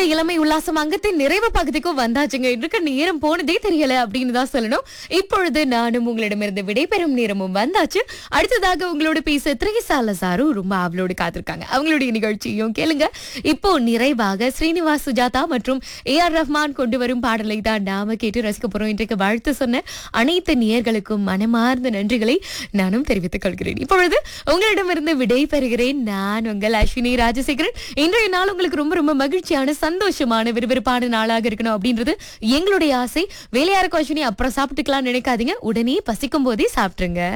இளமை உல்லாசம் அங்கத்தின் நிறைவு பகுதிக்கும் வந்தாச்சுங்க இன்றைக்கு நேரம் போனதே தெரியல அப்படின்னு தான் சொல்லணும் இப்பொழுது நானும் உங்களிடமிருந்து விடைபெறும் நேரமும் வந்தாச்சு அடுத்ததாக உங்களோட பேச திரைசால சாரும் ரொம்ப அவளோடு காத்திருக்காங்க அவங்களுடைய நிகழ்ச்சியும் கேளுங்க இப்போ நிறைவாக ஸ்ரீனிவாஸ் சுஜாதா மற்றும் ஏ ஆர் ரஹ்மான் கொண்டு வரும் பாடலை தான் நாம கேட்டு ரசிக்க போறோம் இன்றைக்கு வாழ்த்து சொன்ன அனைத்து நேயர்களுக்கும் மனமார்ந்த நன்றிகளை நானும் தெரிவித்துக் கொள்கிறேன் இப்பொழுது உங்களிடமிருந்து விடை பெறுகிறேன் நான் உங்கள் அஸ்வினி ராஜசேகரன் இன்றைய நாள் உங்களுக்கு ரொம்ப ரொம்ப மகிழ்ச்சியான சந்தோஷமான விறுவிறுப்பான நாளாக இருக்கணும் அப்படின்றது எங்களுடைய ஆசை வேலையா இருக்கும் அஸ்வினி அப்புறம் சாப்பிட்டுக்கலாம் நினைக்காதீங்க உடனே பசிக்கும் போதே சாப்பிட்டுருங்க